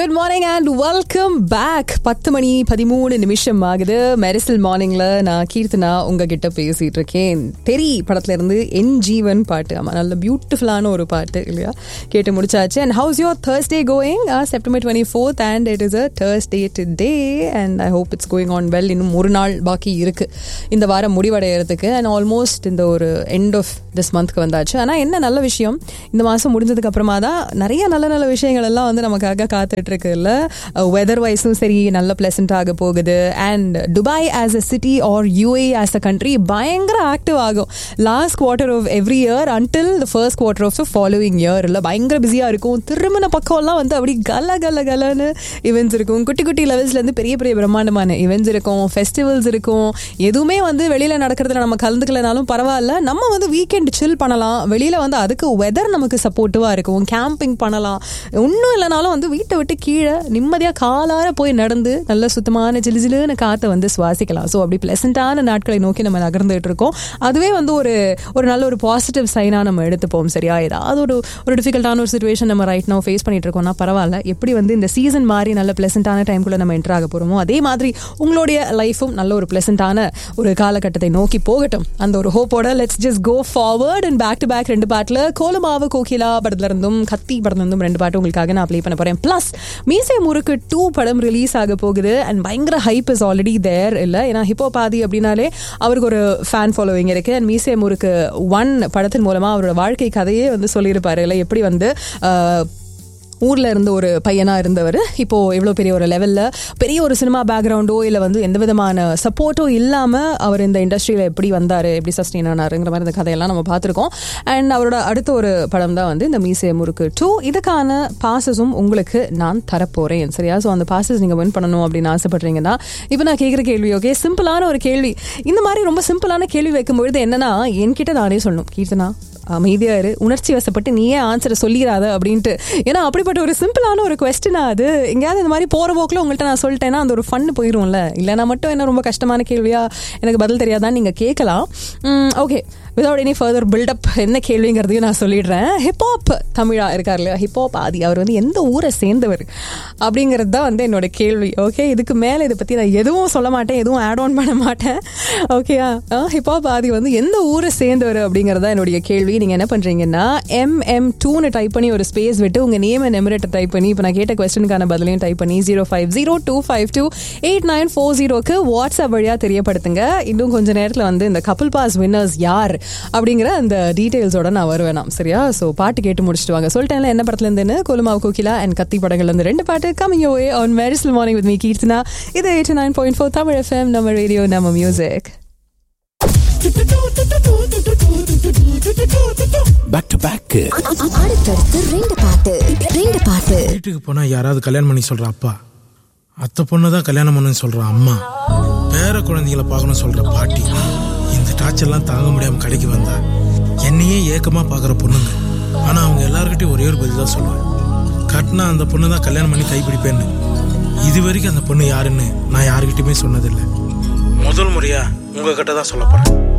good morning and welcome back பத்து மணி பதிமூணு நிமிஷம் ஆகுது மெரிசல் மார்னிங்ல நான் கீர்த்தனா உங்ககிட்ட பேசிட்டு இருக்கேன் தெரி படத்துல இருந்து என் ஜீவன் பாட்டு ஆமா நல்ல பியூட்டிஃபுல்லான ஒரு பாட்டு இல்லையா கேட்டு முடிச்சாச்சு and how's your Thursday going September twenty fourth and it is a Thursday today and I hope it's going on well இன்னும் ஒரு நாள் பாக்கி இருக்கு இந்த வாரம் முடிவடைகிறதுக்கு அண்ட் ஆல்மோஸ்ட் இந்த ஒரு எண்ட் ஆஃப் திஸ் மந்த்க்கு வந்தாச்சு ஆனால் என்ன நல்ல விஷயம் இந்த மாதம் முடிஞ்சதுக்கு அப்புறமா தான் நிறைய நல்ல நல்ல விஷயங்கள் எல்லாம் வந்து நமக்காக காத்துட்டு இருக்கு இல்லை வெதர் வைஸும் சரி நல்ல பிளசன்ட் ஆக போகுது and Dubai as a city or UAE as a country பயங்கர ஆக்டிவ் ஆகும் last quarter of every year until the first quarter of the following year இல்லை பயங்கர பிஸியாக இருக்கும் திருமண பக்கம்லாம் வந்து அப்படி கல கல கலன்னு இவெண்ட்ஸ் இருக்கும் குட்டி குட்டி லெவல்ஸ்லேருந்து பெரிய பெரிய பிரம்மாண்டமான இவெண்ட்ஸ் இருக்கும் ஃபெஸ்டிவல்ஸ் இருக்கும் எதுவுமே வந்து வெளியில் நடக்கிறதுல நம்ம கலந்துக்கலனாலும் பரவாயில்ல நம்ம வந்து வீக்கெண்ட் சில் பண்ணலாம் வெளியில் வந்து அதுக்கு வெதர் நமக்கு சப்போர்ட்டிவாக இருக்கும் கேம்பிங் பண்ணலாம் ஒன்றும் இல்லைனாலும் வந்து வீட்டை விட்டு கீழே நிம்மதியாக காலார போய் நடந்து நல்ல சுத்தமான ஜிலு ஜிலுன்னு காற்றை வந்து சுவாசிக்கலாம் ஸோ அப்படி பிளசண்டான நாட்களை நோக்கி நம்ம நகர்ந்துட்டு இருக்கோம் அதுவே வந்து ஒரு ஒரு நல்ல ஒரு பாசிட்டிவ் சைனாக நம்ம எடுத்துப்போம் சரியா ஏதாவது ஒரு ஒரு டிஃபிகல்ட்டான ஒரு சுச்சுவேஷன் நம்ம ரைட் நோ ஃபேஸ் பண்ணிட்டு இருக்கோம்னா பரவாயில்ல எப்படி வந்து இந்த சீசன் மாதிரி நல்ல பிளசண்டான டைம்குள்ளே நம்ம என்டர் ஆக போகிறோமோ அதே மாதிரி உங்களுடைய லைஃபும் நல்ல ஒரு பிளசண்டான ஒரு காலகட்டத்தை நோக்கி போகட்டும் அந்த ஒரு ஹோப்போட let's just go forward and back to back ரெண்டு பாட்டில் கோலமாவு கோகிலா படத்துல இருந்தும் கத்தி படத்துல இருந்தும் ரெண்டு பாட்டு உங்களுக்காக நான் ப்ளே பண்ண போறேன் பிளஸ் மீசை முறுக்கு டூ படம் ரிலீஸ் ஆக போகுது அண்ட் பயங்கர ஹைப் இஸ் ஆல்ரெடி தேர் இல்லை ஏன்னா ஹிப்போ பாதி அப்படின்னாலே அவருக்கு ஒரு ஃபேன் ஃபாலோவிங் இருக்கு அண்ட் மீசை முறுக்கு ஒன் படத்தின் மூலமா அவரோட வாழ்க்கை கதையே வந்து சொல்லியிருப்பாரு இல்லை எப்படி வந்து ஆஹ், ஊர்ல இருந்த ஒரு பையனா இருந்தவர் இப்போ இவ்வளோ பெரிய ஒரு லெவல்ல பெரிய ஒரு சினிமா பேக்ரவுண்டோ இல்லை வந்து எந்த விதமான சப்போர்ட்டோ இல்லாம அவர் இந்த இண்டஸ்ட்ரியில எப்படி வந்தாரு எப்படி சஸ்டெயின் ஆனாருங்கிற மாதிரி இந்த கதையெல்லாம் நம்ம பார்த்துருக்கோம் அண்ட் அவரோட அடுத்த ஒரு படம் தான் வந்து இந்த மீசை முறுக்கு டூ இதுக்கான பாசஸும் உங்களுக்கு நான் தரப்போறேன் சரியா ஸோ அந்த பாசஸ் நீங்க வின் பண்ணணும் அப்படின்னு ஆசைப்படுறீங்கன்னா இப்போ நான் கேட்குற கேள்வி ஓகே சிம்பிளான ஒரு கேள்வி இந்த மாதிரி ரொம்ப சிம்பிளான கேள்வி வைக்கும்பொழுது என்னன்னா என்கிட்ட நானே சொல்லணும் கீர்த்தனா அமைதியா இரு உணர்ச்சி வசப்பட்டு நீயே ஆன்சரை சொல்லிடாத அப்படின்ட்டு ஏன்னா அப்படிப்பட்ட ஒரு சிம்பிளான ஒரு கொஸ்டினா அது எங்கேயாவது இந்த மாதிரி போற போக்கில் உங்கள்கிட்ட நான் சொல்லிட்டேன்னா அந்த ஒரு ஃபன் போயிரும்ல இல்லைனா மட்டும் என்ன ரொம்ப கஷ்டமான கேள்வியா எனக்கு பதில் தெரியாதான்னு நீங்க கேட்கலாம் okay without any further buildup என்ன கேள்விங்கிறதையும் நான் சொல்லிடுறேன் ஹிப்ஹாப் தமிழா இருக்கார் இல்லையா ஹிப்ஹாப் ஆதி அவர் வந்து எந்த ஊரை சேர்ந்தவர் அப்படிங்கிறது தான் வந்து என்னோட கேள்வி ஓகே இதுக்கு மேலே இதை பற்றி நான் எதுவும் சொல்ல மாட்டேன் எதுவும் ஆட் ஆன் பண்ண மாட்டேன் ஓகேயா ஹிப்ஹாப் ஆதி வந்து எந்த ஊரை சேர்ந்தவர் அப்படிங்கிறது தான் என்னுடைய கேள்வி நீங்கள் என்ன பண்ணுறீங்கன்னா எம்எம் டூன்னு டைப் பண்ணி ஒரு ஸ்பேஸ் விட்டு உங்கள் நேம் அண்ட் எமிரேட்டை டைப் பண்ணி இப்போ நான் கேட்ட கொஸ்டினுக்கான பதிலையும் டைப் பண்ணி zero five zero two five two eight nine four ஜீரோக்கு வாட்ஸ்அப் வழியாக தெரியப்படுத்துங்க இன்னும் கொஞ்ச நேரத்தில் வந்து இந்த கபில் பாஸ் வின்னர்ஸ் யார் அப்படிங்கிற அந்த டீட்டெயில்ஸோட நான் வருவேனாம் சரியா ஸோ பாட்டு கேட்டு முடிச்சுட்டு வாங்க சொல்லிட்டேன்ல என்ன படத்துல இருந்துன்னு கோலுமாவு கோகிலா அண்ட் கத்தி படங்கள்ல இருந்து ரெண்டு பாட்டு கமிங் வே ஆன் மேரிசல் மார்னிங் வித் மீ கீர்த்தனா இது eighty nine point four Tamil FM நம்ம ரேடியோ நம்ம மியூசிக் பேக் டு பேக் அடுத்தடுத்து ரெண்டு பாட்டு ரெண்டு பாட்டு வீட்டுக்கு போனா யாராவது கல்யாணம் பண்ணி சொல்ற அப்பா அத்தை பொண்ணு தான் கல்யாணம் பண்ணுன்னு சொல்ற அம்மா பேர குழந்தைகளை பார்க்கணும் சொல்ற பாட்டி இந்த டார்ச்சர்லாம் தாங்க முடியாம கடைக்கு வந்தா என்னையே ஏக்கமா பாக்குற பொண்ணுங்க ஆனா அவங்க எல்லார்கிட்டயும் ஒரே ஒரு பதில் தான் சொல்லுவேன் கட்டினா அந்த பொண்ணு தான் கல்யாணம் பண்ணி கைப்பிடிப்பேன்னு இது வரைக்கும் அந்த பொண்ணு யாருன்னு நான் யாருக்கிட்டயுமே சொன்னதில்லை முதல் முறையா உங்ககிட்ட தான் சொல்ல போறேன்